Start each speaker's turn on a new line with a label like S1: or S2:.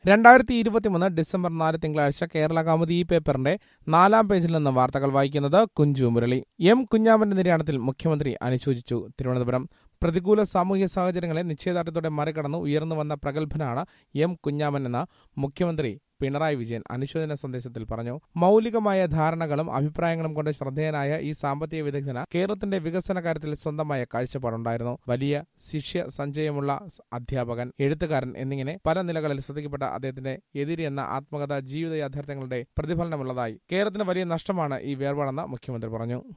S1: രണ്ടായിരത്തി ഇരുപത്തിമൂന്ന് ഡിസംബർ നാല് തിങ്കളാഴ്ച കേരള കൗമുദി ഈ പേപ്പറിന്റെ നാലാം പേജിൽ നിന്ന് വാർത്തകൾ വായിക്കുന്നത് കുഞ്ചു മുരളി എം കുഞ്ഞാമന്റെ നിര്യാണത്തിൽ മുഖ്യമന്ത്രി അനുശോചിച്ചു തിരുവനന്തപുരം പ്രതികൂല സാമൂഹ്യ സാഹചര്യങ്ങളെ നിശ്ചയദാർഢ്യത്തോടെ മറികടന്ന് ഉയർന്നു വന്ന പ്രഗത്ഭനാണ് എം കുഞ്ഞാമൻ എന്ന് മുഖ്യമന്ത്രി പിണറായി വിജയൻ അനുശോചന സന്ദേശത്തിൽ പറഞ്ഞു മൗലികമായ ധാരണകളും അഭിപ്രായങ്ങളും കൊണ്ട് ശ്രദ്ധേയനായ ഈ സാമ്പത്തിക വിദഗ്ധന് കേരളത്തിന്റെ വികസന കാര്യത്തിൽ സ്വന്തമായ കാഴ്ചപ്പാടുണ്ടായിരുന്നു വലിയ ശിഷ്യ സഞ്ചയമുള്ള അധ്യാപകൻ എഴുത്തുകാരൻ എന്നിങ്ങനെ പല നിലകളിൽ ശ്രദ്ധിക്കപ്പെട്ട അദ്ദേഹത്തിന്റെ എതിരി എന്ന ആത്മകഥ ജീവിത യാഥാർത്ഥ്യങ്ങളുടെ പ്രതിഫലനമുള്ളതായി കേരളത്തിന് വലിയ നഷ്ടമാണ് ഈ വേർപാടെന്ന് മുഖ്യമന്ത്രി പറഞ്ഞു